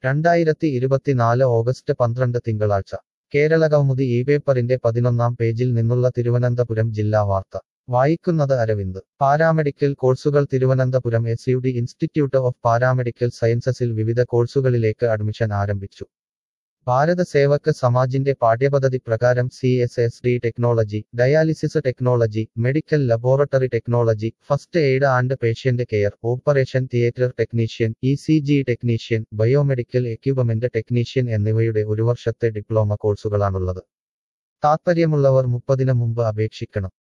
രണ്ടായിരത്തി ഇരുപത്തിനാല് ഓഗസ്റ്റ് പന്ത്രണ്ട് തിങ്കളാഴ്ച കേരള കൗമുദി ഈ പേപ്പറിന്റെ പതിനൊന്നാം പേജിൽ നിന്നുള്ള തിരുവനന്തപുരം ജില്ലാ വാർത്ത വായിക്കുന്നത് അരവിന്ദ് പാരാമെഡിക്കൽ കോഴ്സുകൾ Thiruvananthapuram S U D institute of paramedical സയൻസസിൽ വിവിധ കോഴ്സുകളിലേക്ക് അഡ്മിഷൻ ആരംഭിച്ചു ഭാരത സേവക് സമാജിന്റെ പാഠ്യപദ്ധതി പ്രകാരം C S S D technology dialysis technology medical laboratory technology first aid and patient care operation theatre technician E C G technician biomedical equipment technician എന്നിവയുടെ ഒരു വർഷത്തെ ഡിപ്ലോമ കോഴ്സുകളാണുള്ളത് താത്പര്യമുള്ളവർ മുപ്പതിന് മുമ്പ് അപേക്ഷിക്കണം